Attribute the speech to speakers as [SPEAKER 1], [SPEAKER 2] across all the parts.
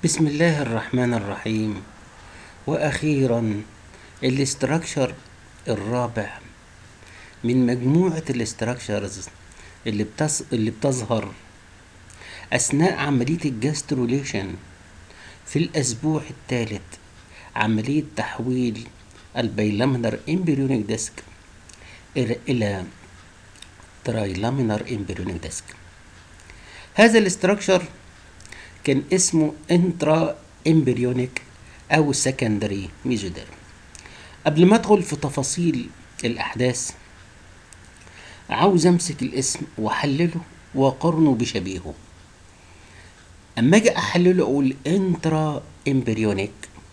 [SPEAKER 1] بسم الله الرحمن الرحيم واخيرا الاستراكشر الرابع من مجموعة الاستراكشرز اللي بتص... اللي بتظهر اثناء عملية الجاستروليشن في الاسبوع الثالث عملية تحويل البيلامينر امبريونيك ديسك الى الى ترايلامينر امبريونيك ديسك هذا الاستراكشر كان اسمه انترا امبريونيك او سكندري ميزوديرم قبل ما ادخل في تفاصيل الاحداث عاوز امسك الاسم واحلله واقارنه بشبيهه اما اجي احلله اقول انترا امبريونيك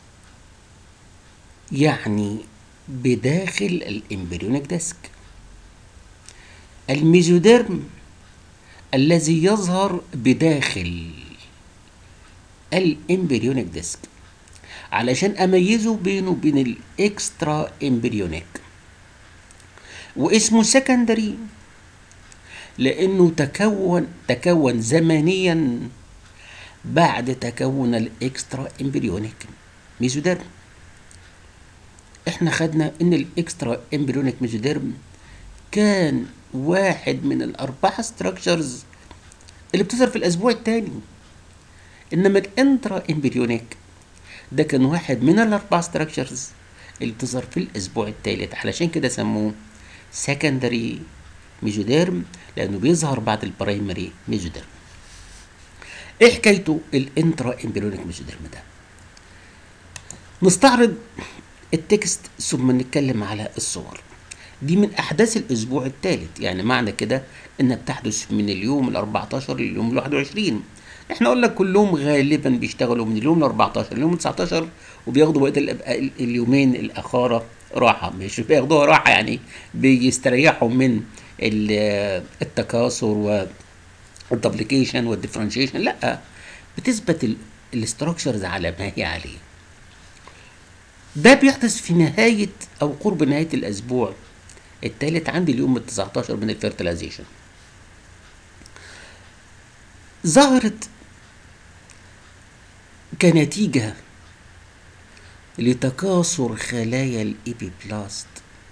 [SPEAKER 1] يعني بداخل الامبريونيك ديسك الميزوديرم الذي يظهر بداخل الامبريونيك ديسك علشان اميزه بينه وبين الاكسترا امبريونيك واسمه سكندري لانه تكون تكون زمنيا بعد تكون الاكسترا امبريونيك ميزوديرم احنا خدنا ان الاكسترا امبريونيك ميزوديرم كان واحد من الاربعه ستراكشرز اللي بتظهر في الاسبوع الثاني انما الانترا امبريونيك ده كان واحد من الاربع ستراكشرز اللي بتظهر في الاسبوع الثالث علشان كده سموه سكندري ميزوديرم لانه بيظهر بعد البرايمري ميزوديرم ايه حكايته الانترا امبريونيك ميزوديرم ده نستعرض التكست ثم نتكلم على الصور دي من احداث الاسبوع الثالث يعني معنى كده انها بتحدث من اليوم ال 14 لليوم ال 21 احنا قلنا كلهم غالبا بيشتغلوا من اليوم ال 14 لليوم ال 19 وبياخدوا بقيه اليومين الاخاره راحه مش بياخدوها راحه يعني بيستريحوا من التكاثر والدبليكيشن والديفرنشيشن لا بتثبت الاستراكشرز على ما هي عليه ده بيحدث في نهاية أو قرب نهاية الأسبوع الثالث عند اليوم ال 19 من الفيرتلايزيشن ظهرت كنتيجة لتكاثر خلايا الإيبيبلاست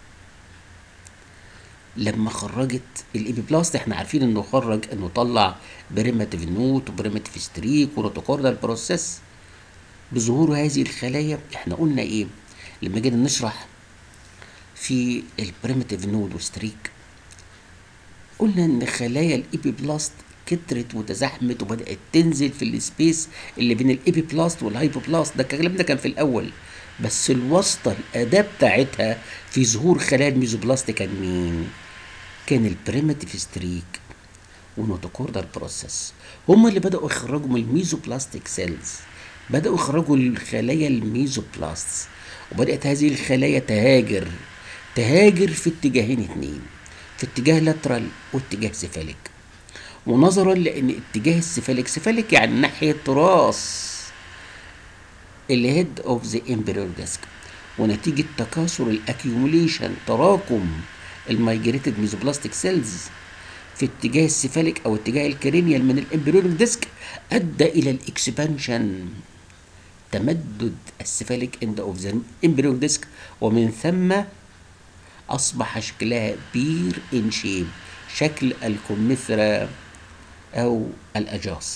[SPEAKER 1] لما خرجت الإيبيبلاست احنا عارفين انه خرج انه طلع بريماتيف نوت وبريماتيف ستريك وروتوكوردال بروسيس بظهور هذه الخلايا احنا قلنا ايه لما جينا نشرح في البريماتيف نود وستريك قلنا ان خلايا الايبيبلاست كترت وتزاحمت وبدات تنزل في السبيس اللي بين الايبيبلاست والهايبوبلاست ده الكلام ده كان في الاول بس الواسطه الاداه بتاعتها في ظهور خلايا الميزوبلاست كان مين كان البريماتيف ستريك ونوتوكوردال بروسيس هم اللي بداوا يخرجوا من الميزوبلاستيك سيلز بداوا يخرجوا الخلايا الميزوبلاست وبدات هذه الخلايا تهاجر تهاجر في اتجاهين اتنين في اتجاه لاترال واتجاه سيفاليك ونظرا لان اتجاه السيفاليك سيفاليك يعني ناحيه راس الهيد اوف ذا امبريال ديسك ونتيجه تكاثر الاكيوميليشن تراكم المايجريتد ميزوبلاستيك سيلز في اتجاه السيفاليك او اتجاه الكرينيال من الامبريونيك ديسك ادى الى الاكسبانشن تمدد السيفاليك اند اوف ذا امبريونيك ديسك ومن ثم اصبح شكلها بير ان شيب شكل الكمثرى او الاجاص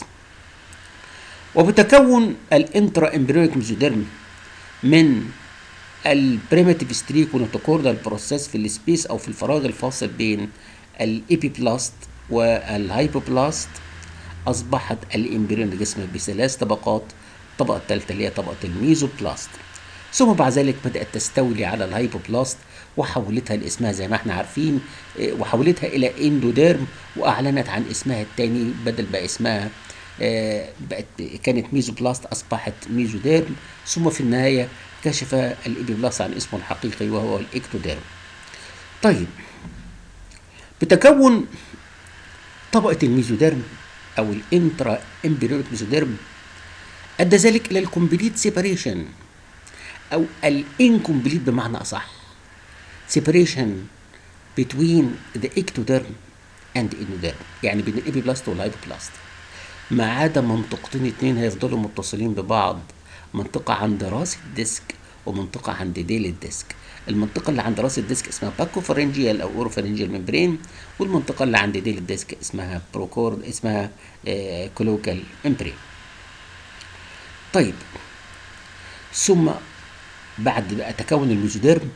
[SPEAKER 1] وبتكون الانترا امبريونيك ميزوديرم من البريماتيف ستريك ونوتوكوردال بروسيس في السبيس او في الفراغ الفاصل بين الإيبيبلاست والهايبوبلاست أصبحت الإمبريون جسم بثلاث طبقات الطبقة الثالثة اللي هي طبقة الميزوبلاست ثم بعد ذلك بدأت تستولي على الهايبوبلاست وحولتها لاسمها زي ما احنا عارفين وحولتها إلى اندوديرم وأعلنت عن اسمها الثاني بدل بقى اسمها بقت كانت ميزوبلاست أصبحت ميزوديرم ثم في النهاية كشف الإيبيبلاست عن اسمه الحقيقي وهو الإكتوديرم طيب بتكون طبقة الميزوديرم أو الانترا امبريونيك ميزوديرم أدى ذلك إلى الكومبليت سيباريشن أو الانكمبليت بمعنى أصح سيباريشن between the ectoderm and endoderm يعني بين الإبيبلاست والهايبوبلاست ما عدا منطقتين اتنين هيفضلوا متصلين ببعض منطقة عند راس الديسك ومنطقة عند ديل الديسك المنطقة اللي عند راس الديسك اسمها باكوفارنجيال أو أوروفارنجيال ممبرين والمنطقة اللي عند ديل الديسك اسمها بروكورد اسمها آه كلوكال ممبرين طيب ثم بعد بقى تكون الميزوديرم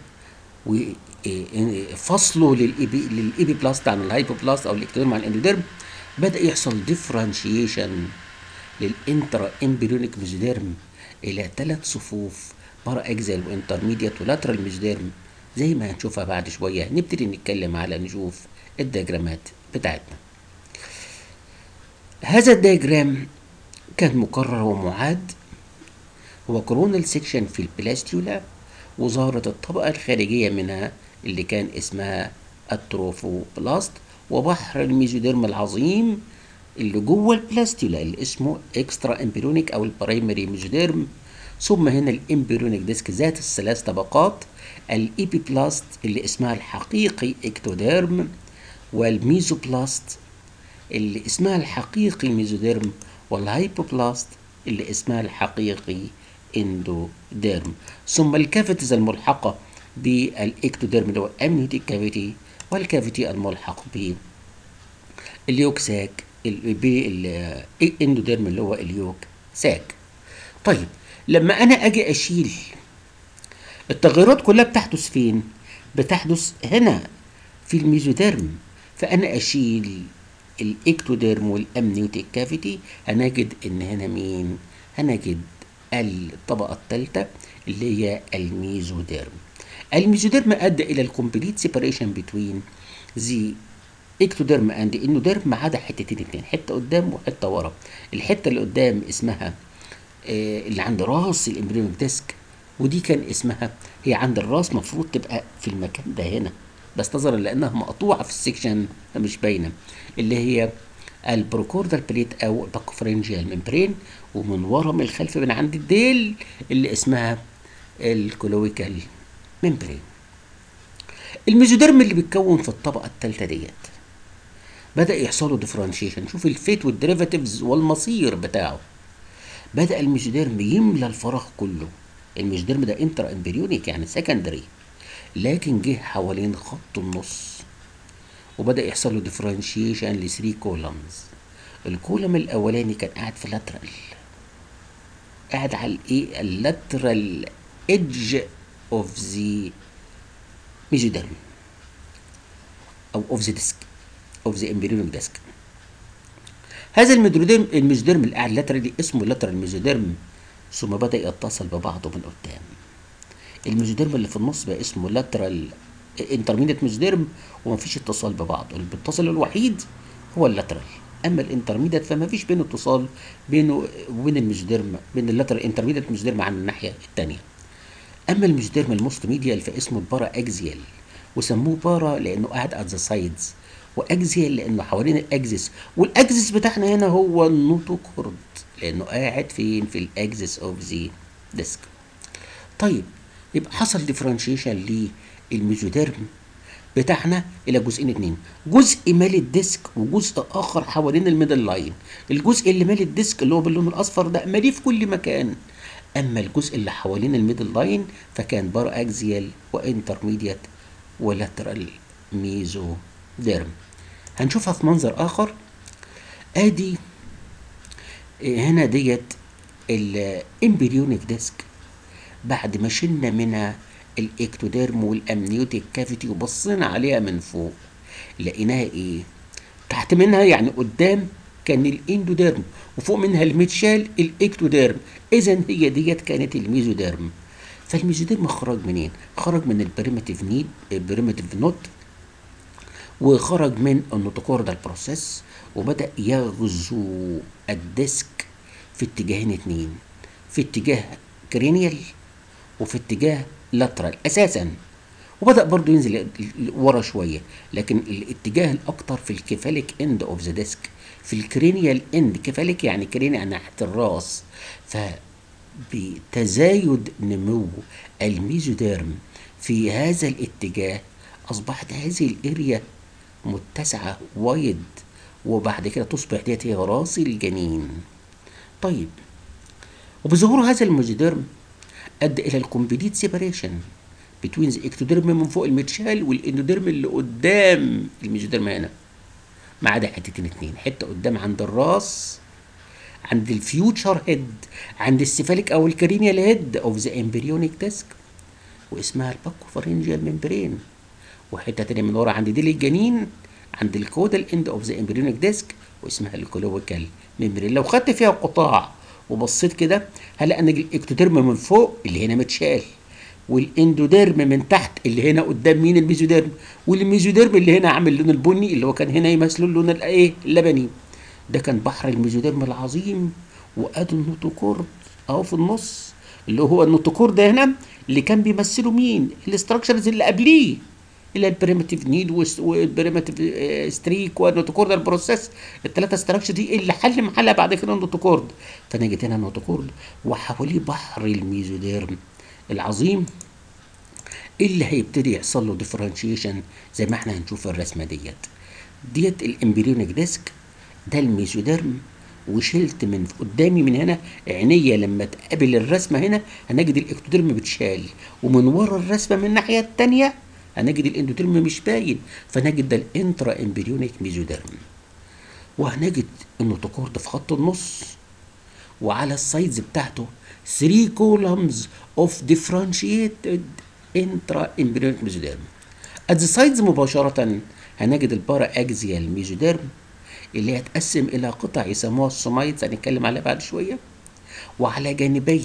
[SPEAKER 1] وفصله للايبي للايبي بلاست عن الهايبوبلاست او الاكتوديرم عن الاندوديرم بدا يحصل ديفرنشيشن للانترا امبريونيك ميزوديرم الى ثلاث صفوف بارا اكزال وانترميديت ولاترال ميزوديرم زي ما هنشوفها بعد شويه نبتدي نتكلم على نشوف الدياجرامات بتاعتنا هذا الدياجرام كان مكرر ومعاد هو كورونال سيكشن في البلاستيولا وظهرت الطبقة الخارجية منها اللي كان اسمها التروفوبلاست وبحر الميزوديرم العظيم اللي جوه البلاستيولا اللي اسمه اكسترا امبريونيك او البرايمري ميزوديرم ثم هنا الامبريونيك ديسك ذات الثلاث طبقات الايبيبلاست اللي اسمها الحقيقي اكتوديرم والميزوبلاست اللي اسمها الحقيقي ميزوديرم والهايبوبلاست اللي اسمها الحقيقي اندوديرم ثم الكافيتيز الملحقة بالاكتوديرم اللي هو الامنيوتيك كافيتي والكافيتي الملحق باليوك ساك بالاندوديرم اللي هو اليوك ساك طيب لما انا اجي اشيل التغيرات كلها بتحدث فين بتحدث هنا في الميزوديرم فانا اشيل الاكتوديرم والامنيوتيك كافيتي هنجد ان هنا مين هنجد الطبقة الثالثة اللي هي الميزوديرم الميزوديرم أدى إلى الكومبليت سيبريشن بتوين ذا اكتوديرم اند انوديرم ما عدا حتتين اتنين حته قدام وحته ورا الحته اللي قدام اسمها آه اللي عند راس الامبريونيك ديسك ودي كان اسمها هي عند الراس مفروض تبقى في المكان ده هنا بس نظرا لانها مقطوعه في السكشن مش باينه اللي هي البروكوردال بليت او الباكوفرنجيال ممبرين ومن ورا من الخلف من عند الديل اللي اسمها الكلويكال ممبرين الميزوديرم اللي بيتكون في الطبقه الثالثه ديت بدا يحصل له ديفرنشيشن شوف الفيت والديريفاتيفز والمصير بتاعه بدا الميزوديرم يملى الفراغ كله الميزوديرم ده انترا امبريونيك يعني سكندري لكن جه حوالين خط النص وبدا يحصل له ديفرنشيشن ل 3 كولمز الكولم الاولاني كان قاعد في لاترال قاعد على الايه اللاترال ايدج اوف ذا ميزوديرم او اوف ذا ديسك اوف ذا امبريونيك ديسك هذا الميزوديرم الميزوديرم اللي قاعد لاترالي اسمه لاترال ميزوديرم ثم بدا يتصل ببعضه من قدام الميزوديرم اللي في النص بقى اسمه لاترال انترميديت ميزوديرم ومفيش اتصال ببعضه اللي بيتصل الوحيد هو اللاترال اما الانترميديت فما فيش بينه اتصال بينه وبين الميزوديرم بين اللاترال انترميديت ميزوديرم عن الناحيه الثانيه اما الميزوديرم الموست ميديال فاسمه البارا اكزيال وسموه بارا لانه قاعد ات ذا سايدز واكزيال لانه حوالين الاكزس والاكزس بتاعنا هنا هو النوتوكورد لانه قاعد فين في الاكزس اوف ذا ديسك طيب يبقى حصل ديفرنشيشن للميزوديرم بتاعنا الى جزئين اتنين جزء مالي الديسك وجزء اخر حوالين الميدل لاين الجزء اللي مالي الديسك اللي هو باللون الاصفر ده ماليه في كل مكان اما الجزء اللي حوالين الميدل لاين فكان بار اكزيال وانترميديت ولاترال ميزو ديرم هنشوفها في منظر اخر ادي هنا ديت الامبريونيك ديسك بعد ما شلنا منها الاكتوديرم والامنيوتيك كافيتي وبصينا عليها من فوق لقيناها ايه تحت منها يعني قدام كان الاندوديرم وفوق منها الميتشال الاكتوديرم اذا هي ديت كانت الميزوديرم فالميزوديرم خرج منين خرج من البريمتيف نيد البريمتيف نوت وخرج من النوتوكوردال بروسيس وبدا يغزو الديسك في اتجاهين اتنين في اتجاه كرينيال وفي اتجاه لاترال اساسا وبدا برضه ينزل ورا شويه لكن الاتجاه الاكتر في الكيفاليك اند اوف ذا ديسك في الكرينيال اند كيفاليك يعني كرينيال ناحيه الراس ف بتزايد نمو الميزوديرم في هذا الاتجاه اصبحت هذه الاريا متسعه وايد وبعد كده تصبح ديت هي راس الجنين طيب وبظهور هذا الميزوديرم ادى الى الكومبليت سيباريشن بتوين ذا اكتوديرم من فوق المتشال والاندوديرم اللي قدام الميزوديرم هنا ما عدا حتتين اتنين حته قدام عند الراس عند الفيوتشر هيد عند السيفاليك او الكرينيال هيد اوف ذا امبريونيك ديسك واسمها الباكوفارنجيال ممبرين وحته تانية من ورا عند ديل الجنين عند الكودال اند اوف ذا امبريونيك ديسك واسمها الكولويكال ممبرين لو خدت فيها قطاع وبصيت كده هلاقي ان الاكتوديرم من فوق اللي هنا متشال والاندوديرم من تحت اللي هنا قدام مين الميزوديرم والميزوديرم اللي هنا عامل اللون البني اللي هو كان هنا يمثله اللون الايه اللبني ده كان بحر الميزوديرم العظيم وادي النوتوكورد اهو في النص اللي هو النوتوكورد هنا اللي كان بيمثله مين الاستراكشرز اللي قبليه اللي البريمتيف نيد والبريمتيف ستريك والنوتوكوردال بروسيس الثلاثه ستراكشر دي اللي حل محلها بعد كده النوتوكورد فانا جيت هنا النوتوكورد وحواليه بحر الميزوديرم العظيم اللي هيبتدي يحصل له ديفرنشيشن زي ما احنا هنشوف في الرسمه ديت ديت الامبريونيك ديسك ده الميزوديرم وشلت من قدامي من هنا عينيا لما تقابل الرسمه هنا هنجد الاكتوديرم بتشال ومن ورا الرسمه من الناحيه الثانيه هنجد الاندوتيرم مش باين فنجد ده الانترا امبريونيك ميزوديرم وهنجد النوتوكورد في خط النص وعلى السايدز بتاعته 3 columns of differentiated intra-embryonic mesoderm. At the sides مباشرة هنجد البارا اكزيال ميزوديرم اللي هتقسم إلى قطع يسموها السومايتس هنتكلم عليها بعد شوية وعلى جانبيه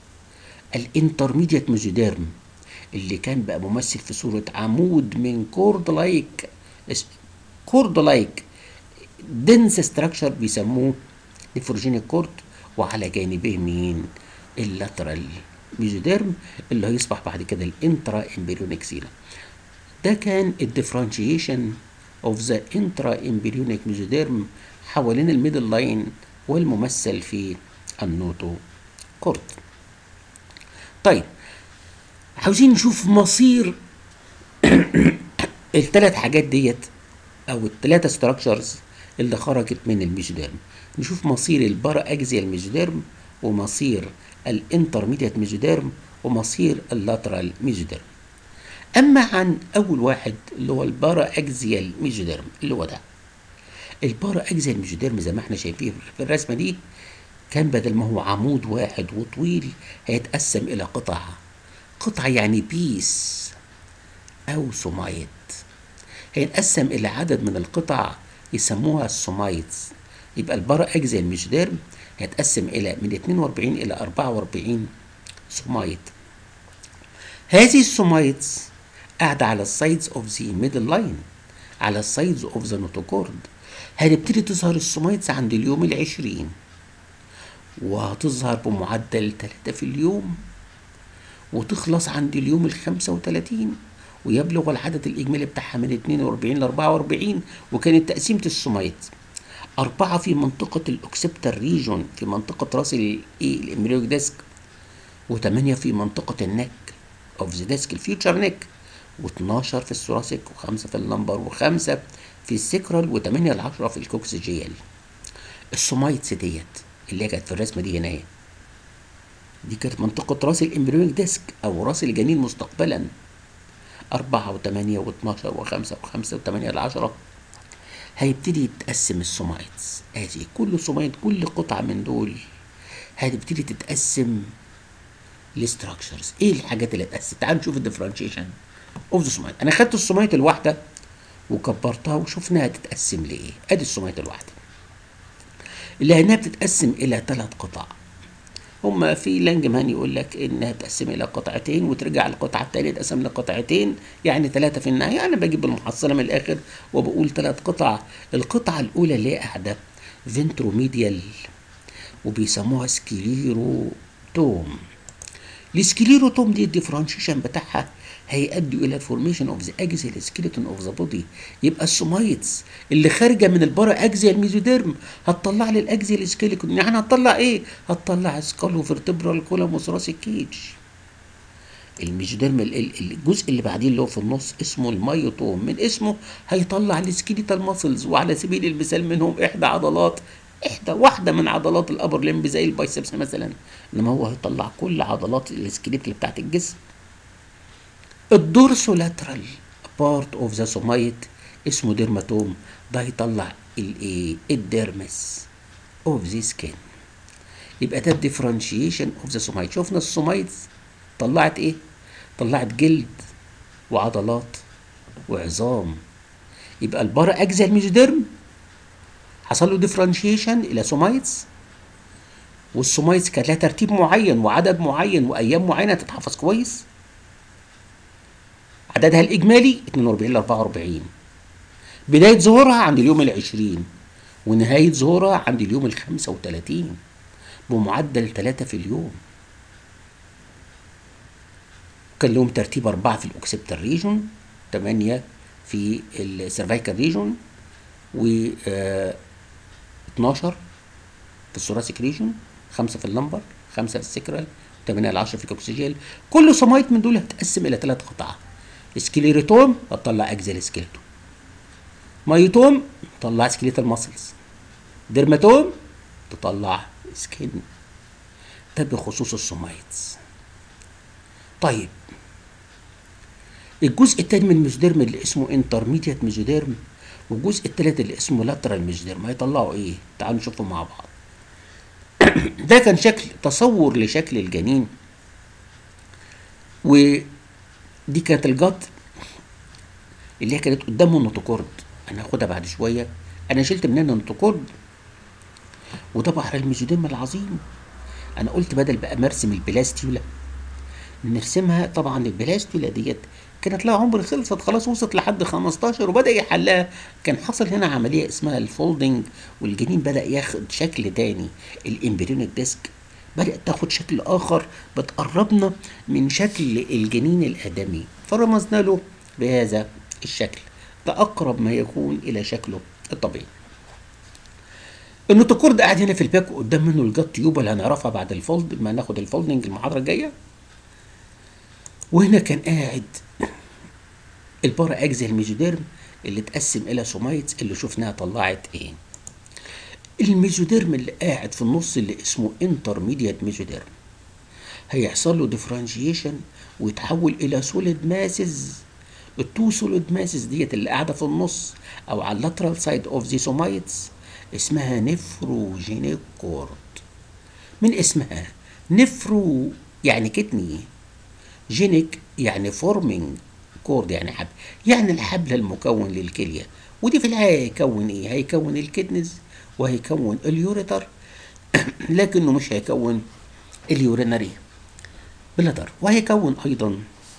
[SPEAKER 1] الانترميديت ميزوديرم اللي كان بقى ممثل في صورة عمود من كورد لايك كورد لايك دنس ستراكشر بيسموه نيفروجينيك كورد وعلى جانبيه مين اللاترال ميزوديرم اللي هيصبح بعد كده الانترا امبريونيك سيلا ده كان الديفرنشيشن اوف ذا انترا امبريونيك ميزوديرم حوالين الميدل لاين والممثل في النوتو كورد طيب عاوزين نشوف مصير الثلاث حاجات ديت او الثلاثه ستراكشرز اللي خرجت من الميزوديرم نشوف مصير البارا اكزيال ميزوديرم ومصير الانترميديت ميزوديرم ومصير اللاترال ميزوديرم اما عن اول واحد اللي هو البارا اكزيال ميزوديرم اللي هو ده البارا اكزيال ميزوديرم زي ما احنا شايفين في الرسمه دي كان بدل ما هو عمود واحد وطويل هيتقسم الى قطع قطعة يعني بيس أو سومايت هينقسم إلى عدد من القطع يسموها السومايتس يبقى البارا أجزاء الميزوديرم هيتقسم إلى من 42 إلى 44 سومايت هذه السومايتس قاعدة على السايدز اوف ذا ميدل لاين على السايدز اوف ذا نوتوكورد هتبتدي تظهر السومايتس عند اليوم العشرين وهتظهر بمعدل 3 في اليوم وتخلص عند اليوم ال 35 ويبلغ العدد الإجمالي بتاعها من 42 ل 44 وكانت تقسيمة السومايت أربعة في منطقة الأوكسبتال ريجون في منطقة راس الإيه الإمبريوك ديسك وثمانية في منطقة النك أوف ذا ديسك الفيوتشر نيك و12 في الثوراسيك وخمسة في اللمبر وخمسة في السكرال وثمانية ل 10 في الكوكسجيال السومايتس ديت اللي هي كانت في الرسمة دي هنا اهي دي كانت منطقة راس الإمبريونيك ديسك أو راس الجنين مستقبلا أربعة وثمانية واثناشر وخمسة وخمسة وثمانية لعشرة هيبتدي يتقسم السومايتس ادي كل سومايت كل قطعة من دول هتبتدي تتقسم لستراكشرز ايه الحاجات اللي اتقسم تعال نشوف الديفرنشيشن اوف ذا سومايت انا خدت السومايت الواحدة وكبرتها وشفناها تتقسم لايه ادي السومايت الواحدة اللي هنا بتتقسم الى ثلاث قطع هما في لانجمان يقول لك انها تقسم الى قطعتين وترجع القطعه الثانيه تقسم لقطعتين يعني ثلاثه في النهايه انا بجيب المحصله من الاخر وبقول ثلاث قطع القطعه الاولى اللي هي قاعده فنتروميديال وبيسموها سكليروتوم السكليروتوم دي الديفرنشيشن بتاعها هيؤدي الى الفورميشن اوف ذا اكزيال سكيلتون اوف ذا بودي يبقى السومايتس اللي خارجه من البارا اكزيال ميزوديرم هتطلع لي الاكزيال سكيلتون يعني هتطلع ايه؟ هتطلع سكالو فيرتبرال كولوم وثراسيك كيج الميزوديرم ال- ال- الجزء اللي بعديه اللي هو في النص اسمه المايوتوم من اسمه هيطلع السكيليتال ماسلز وعلى سبيل المثال منهم احدى عضلات احدى واحده من عضلات الابر لمب زي البايسبس مثلا انما هو هيطلع كل عضلات السكيليت اللي بتاعت الجسم الدورسولاترال بارت اوف ذا سومايت اسمه ديرماتوم ده هيطلع الايه الديرمس اوف ذا سكين يبقى ده الديفرنشيشن اوف ذا سومايت شفنا السومايتس طلعت ايه طلعت جلد وعضلات وعظام يبقى البارا اجزاء الميزوديرم حصل له ديفرنشيشن الى سومايتس والسومايتس كانت لها ترتيب معين وعدد معين وايام معينه تتحفظ كويس عددها الاجمالي 42 ل 44 بدايه ظهورها عند اليوم العشرين ونهايه ظهورها عند اليوم ال 35 بمعدل 3 في اليوم كان لهم ترتيب أربعة في الأوكسبتال ريجون تمانية في السيرفايكال ريجون و آه، 12 في الثوراسيك ريجون خمسة في اللمبر خمسة في السكرال 8 ل 10 في الكوكسيجيل كل سومايت من دول هتقسم إلى ثلاث قطع سكليريتوم هتطلع أجزاء السكيلتون مايوتوم تطلع سكليتال ماسلز ديرماتوم تطلع سكين ده بخصوص السومايتس طيب الجزء الثاني من الميزوديرم اللي اسمه انترميديت ميزوديرم والجزء الثالث اللي اسمه لاترال ميزوديرم هيطلعوا ايه؟ تعالوا نشوفهم مع بعض. ده كان شكل تصور لشكل الجنين ودي كانت الجط اللي هي كانت قدامه النوتوكورد انا هاخدها بعد شويه انا شلت منها النوتوكورد وده بحر الميزوديرم العظيم انا قلت بدل بقى مرسم البلاستيولا نرسمها طبعا البلاستيولا ديت كانت لها عمر خلصت خلاص وصلت لحد 15 وبدا يحلها كان حصل هنا عمليه اسمها الفولدنج والجنين بدا ياخد شكل تاني الامبريونيك ديسك بدات تاخد شكل اخر بتقربنا من شكل الجنين الادمي فرمزنا له بهذا الشكل ده اقرب ما يكون الى شكله الطبيعي النوتوكورد قاعد هنا في الباك قدام منه الجات تيوب اللي هنعرفها بعد الفولد ما ناخد الفولدنج المحاضره الجايه وهنا كان قاعد البارا اجزاء الميزوديرم اللي اتقسم الى سومايتس اللي شفناها طلعت ايه الميزوديرم اللي قاعد في النص اللي اسمه انترميديت ميزوديرم هيحصل له ديفرنشيشن ويتحول الى سوليد ماسز التو سوليد ماسز ديت اللي قاعده في النص او على اللاترال سايد اوف ذا سومايتس اسمها نفروجينيك كورد من اسمها نفرو يعني كتني جينيك يعني فورمينج كورد يعني حبل يعني الحبل المكون للكلية ودي في الحقيقة هيكون ايه هيكون الكدنز وهيكون اليوريتر لكنه مش هيكون اليورينري بلادر وهيكون ايضا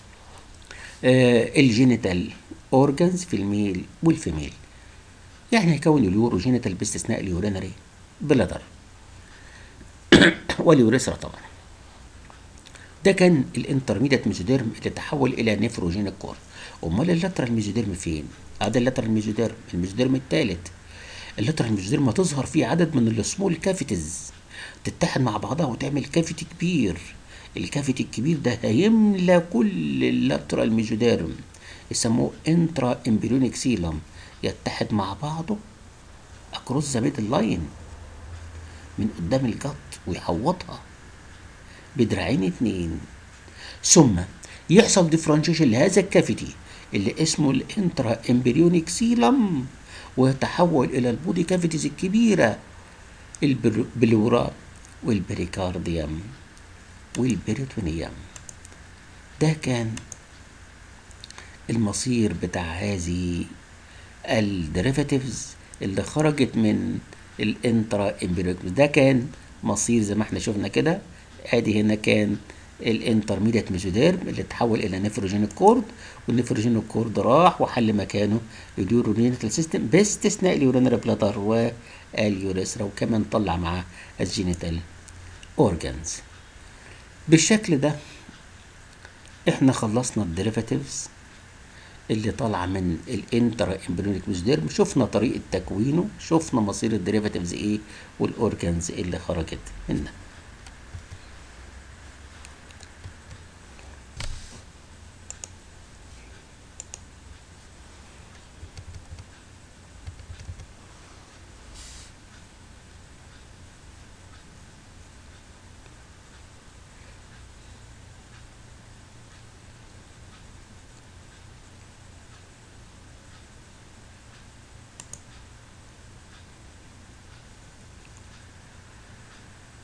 [SPEAKER 1] آه الجينيتال اورجانز في الميل والفيميل يعني هيكون اليوروجينيتال باستثناء اليورينري بلادر واليوريثرا طبعا ده كان الانترميديت ميزوديرم اللي تحول الى نيفروجينيك كور امال اللاترال ميزوديرم فين اه ده اللاترال ميزوديرم الميزوديرم الثالث اللاترال ميزوديرم هتظهر فيه عدد من السمول كافيتيز تتحد مع بعضها وتعمل كافيتي كبير الكافيتي الكبير ده هيملى كل اللاترال ميزوديرم يسموه انترا امبريونيك سيلم يتحد مع بعضه اكروس ذا ميدل لاين من قدام الجط ويحوطها بدراعين اتنين ثم يحصل ديفرنشيشن لهذا الكافيتي اللي اسمه الانترا امبريونيك سيلم ويتحول الى البودي كافيتيز الكبيره البلورا والبريكارديوم والبريتونيوم ده كان المصير بتاع هذه الديريفاتيفز اللي خرجت من الانترا امبريونيك ده كان مصير زي ما احنا شفنا كده ادي هنا كان الانترميديت ميزوديرم اللي اتحول الى نيفروجينيك كورد والنيفروجينيك كورد راح وحل مكانه اليورونيتال سيستم باستثناء اليورينري بلاتر واليوريثرا وكمان طلع معاه الجينيتال اورجانز بالشكل ده احنا خلصنا الديريفاتيفز اللي طالعه من الانترا امبريونيك ميزوديرم شفنا طريقه تكوينه شفنا مصير الديريفاتيفز ايه والاورجانز اللي خرجت منها